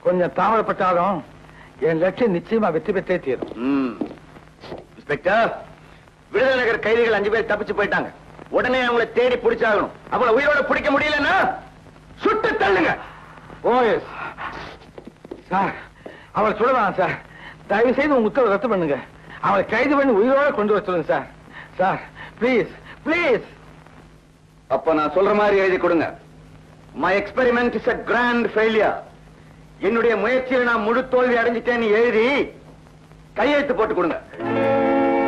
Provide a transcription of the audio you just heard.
கொஞ்சம் தாமதப்பட்டாலும் என் லட்சியம் நிச்சயமா வெற்றி பெற்றே தீரும் ம். இன்ஸ்பெக்டர் விடுதலை நகர் கைதிகள் அஞ்சு பேர் தப்பிச்சு போயிட்டாங்க உடனே அவங்கள தேடி பிடிச்சாகணும் அவங்கள உயிரோட பிடிக்க முடியலன்னா சுட்டு தள்ளுங்க ஓ எஸ் சார் அவளை சொல்லலாம் சார் தயவு செய்து உங்க உத்தரவு ரத்து பண்ணுங்க அவளை கைது பண்ணி உயிரோட கொண்டு வர சொல்லுங்க சார் சார் ப்ளீஸ் ப்ளீஸ் அப்ப நான் சொல்ற மாதிரி எழுதி கொடுங்க my experiment is a grand failure என்னுடைய முயற்சியில் நான் முழு தோல்வி அடைஞ்சிட்டேன்னு எழுதி கையெழுத்து போட்டு கொடுங்க